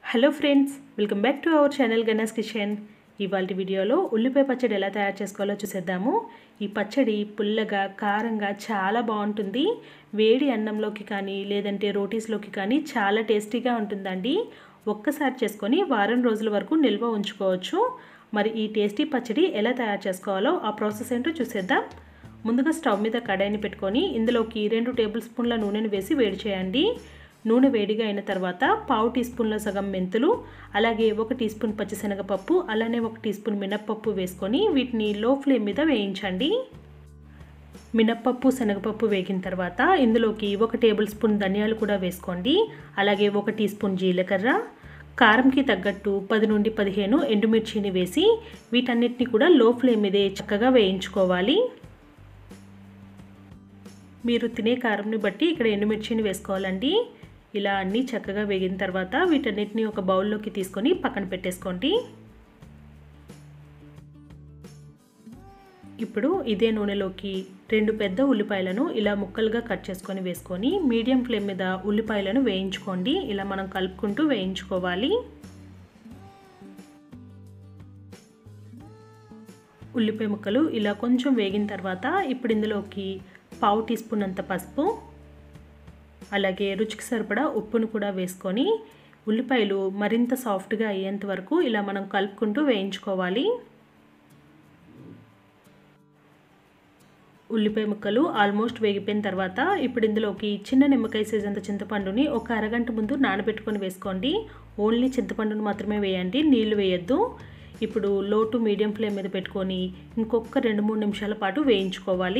hello friends welcome back to our channel Ganesh kitchen ఇవాళ వీడియోలో ఉల్లిపాయ పచ్చడి ఎలా తయారు చేసుకోవాలో చూసేద్దాము ఈ పచ్చడి పుల్లగా కారంగా చాలా బాగుంటుంది వేడి అన్నంలోకి కానీ లేదంటే రోటీస్లోకి కానీ చాలా టేస్టీగా ఉంటుందండి ఒక్కసారి చేసుకొని వారం రోజుల వరకు నిల్వ ఉంచుకోవచ్చు మరి ఈ టేస్టీ పచ్చడి ఎలా తయారు చేసుకోవాలో ఆ ప్రాసెస్ ఏంటో చూసేద్దాం ముందుగా స్టవ్ మీద కడాయిని పెట్టుకొని ఇందులోకి రెండు టేబుల్ స్పూన్ల నూనెను వేసి వేడి చేయండి నూనె వేడిగా అయిన తర్వాత పావు టీ స్పూన్ల సగం మెంతులు అలాగే ఒక టీ స్పూన్ పచ్చిశనగపప్పు అలానే ఒక టీ స్పూన్ మినప్పప్పు వేసుకొని వీటిని లో ఫ్లేమ్ మీద వేయించండి మినప్పప్పు శనగపప్పు వేగిన తర్వాత ఇందులోకి ఒక టేబుల్ స్పూన్ ధనియాలు కూడా వేసుకోండి అలాగే ఒక టీ స్పూన్ జీలకర్ర కారంకి తగ్గట్టు పది నుండి పదిహేను ఎండుమిర్చిని వేసి వీటన్నిటిని కూడా లో ఫ్లేమ్ మీదే చక్కగా వేయించుకోవాలి మీరు తినే కారంని బట్టి ఇక్కడ ఎండుమిర్చిని వేసుకోవాలండి ఇలా అన్నీ చక్కగా వేగిన తర్వాత వీటన్నిటిని ఒక బౌల్లోకి తీసుకొని పక్కన పెట్టేసుకోండి ఇప్పుడు ఇదే నూనెలోకి రెండు పెద్ద ఉల్లిపాయలను ఇలా ముక్కలుగా కట్ చేసుకొని వేసుకొని మీడియం ఫ్లేమ్ మీద ఉల్లిపాయలను వేయించుకోండి ఇలా మనం కలుపుకుంటూ వేయించుకోవాలి ఉల్లిపాయ ముక్కలు ఇలా కొంచెం వేగిన తర్వాత ఇప్పుడు ఇందులోకి పావు టీ స్పూన్ అంత పసుపు అలాగే రుచికి సరిపడా ఉప్పును కూడా వేసుకొని ఉల్లిపాయలు మరింత సాఫ్ట్గా అయ్యేంత వరకు ఇలా మనం కలుపుకుంటూ వేయించుకోవాలి ఉల్లిపాయ ముక్కలు ఆల్మోస్ట్ వేగిపోయిన తర్వాత ఇప్పుడు ఇందులోకి చిన్న నిమ్మకాయ సైజ్ అంత చింతపండుని ఒక అరగంట ముందు నానబెట్టుకొని వేసుకోండి ఓన్లీ చింతపండును మాత్రమే వేయండి నీళ్లు వేయద్దు ఇప్పుడు లో టు మీడియం ఫ్లేమ్ మీద పెట్టుకొని ఇంకొక రెండు మూడు నిమిషాల పాటు వేయించుకోవాలి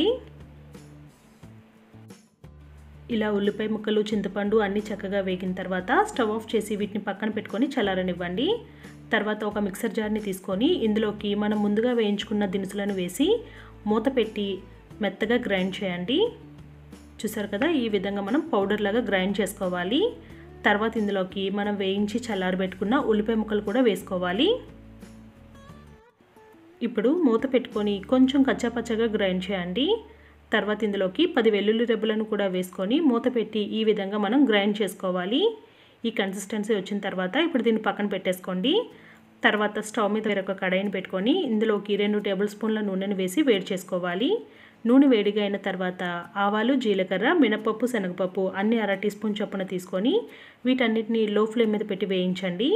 ఇలా ఉల్లిపాయ ముక్కలు చింతపండు అన్నీ చక్కగా వేగిన తర్వాత స్టవ్ ఆఫ్ చేసి వీటిని పక్కన పెట్టుకొని చల్లారనివ్వండి తర్వాత ఒక మిక్సర్ జార్ని తీసుకొని ఇందులోకి మనం ముందుగా వేయించుకున్న దినుసులను వేసి మూత పెట్టి మెత్తగా గ్రైండ్ చేయండి చూసారు కదా ఈ విధంగా మనం పౌడర్ లాగా గ్రైండ్ చేసుకోవాలి తర్వాత ఇందులోకి మనం వేయించి చల్లారబెట్టుకున్న ఉల్లిపాయ ముక్కలు కూడా వేసుకోవాలి ఇప్పుడు మూత పెట్టుకొని కొంచెం కచ్చాపచ్చగా గ్రైండ్ చేయండి తర్వాత ఇందులోకి పది వెల్లుల్లి రెబ్బలను కూడా వేసుకొని మూత పెట్టి ఈ విధంగా మనం గ్రైండ్ చేసుకోవాలి ఈ కన్సిస్టెన్సీ వచ్చిన తర్వాత ఇప్పుడు దీన్ని పక్కన పెట్టేసుకోండి తర్వాత స్టవ్ మీద వేరొక కడాయిని పెట్టుకొని ఇందులోకి రెండు టేబుల్ స్పూన్ల నూనెను వేసి వేడి చేసుకోవాలి నూనె వేడిగా అయిన తర్వాత ఆవాలు జీలకర్ర మినపప్పు శనగపప్పు అన్ని అర టీ స్పూన్ చొప్పున తీసుకొని వీటన్నిటిని లో ఫ్లేమ్ మీద పెట్టి వేయించండి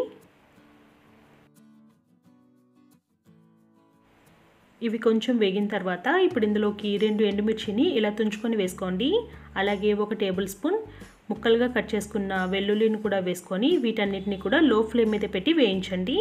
ఇవి కొంచెం వేగిన తర్వాత ఇప్పుడు ఇందులోకి రెండు ఎండుమిర్చిని ఇలా తుంచుకొని వేసుకోండి అలాగే ఒక టేబుల్ స్పూన్ ముక్కలుగా కట్ చేసుకున్న వెల్లుల్లిని కూడా వేసుకొని వీటన్నిటిని కూడా లో ఫ్లేమ్ మీద పెట్టి వేయించండి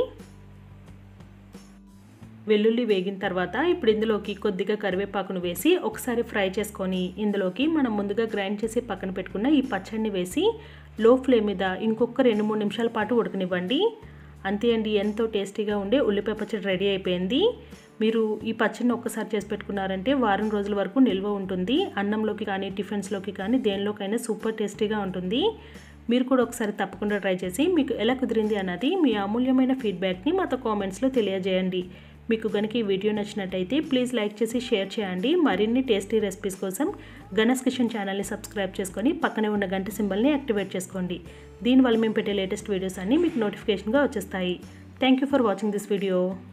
వెల్లుల్లి వేగిన తర్వాత ఇప్పుడు ఇందులోకి కొద్దిగా కరివేపాకును వేసి ఒకసారి ఫ్రై చేసుకొని ఇందులోకి మనం ముందుగా గ్రైండ్ చేసి పక్కన పెట్టుకున్న ఈ పచ్చడిని వేసి లో ఫ్లేమ్ మీద ఇంకొక రెండు మూడు నిమిషాల పాటు ఉడకనివ్వండి అంతే అండి ఎంతో టేస్టీగా ఉండే ఉల్లిపాయ పచ్చడి రెడీ అయిపోయింది మీరు ఈ పచ్చడిని ఒక్కసారి చేసి పెట్టుకున్నారంటే వారం రోజుల వరకు నిల్వ ఉంటుంది అన్నంలోకి కానీ టిఫిన్స్లోకి కానీ దేనిలోకైనా సూపర్ టేస్టీగా ఉంటుంది మీరు కూడా ఒకసారి తప్పకుండా ట్రై చేసి మీకు ఎలా కుదిరింది అన్నది మీ అమూల్యమైన ఫీడ్బ్యాక్ని మాతో కామెంట్స్లో తెలియజేయండి మీకు కనుక ఈ వీడియో నచ్చినట్టయితే ప్లీజ్ లైక్ చేసి షేర్ చేయండి మరిన్ని టేస్టీ రెసిపీస్ కోసం గణేష్ కిచెన్ ఛానల్ని సబ్స్క్రైబ్ చేసుకొని పక్కనే ఉన్న గంట సింబల్ని యాక్టివేట్ చేసుకోండి దీనివల్ల మేము పెట్టే లేటెస్ట్ వీడియోస్ అన్నీ మీకు నోటిఫికేషన్గా వచ్చేస్తాయి thank you for watching this video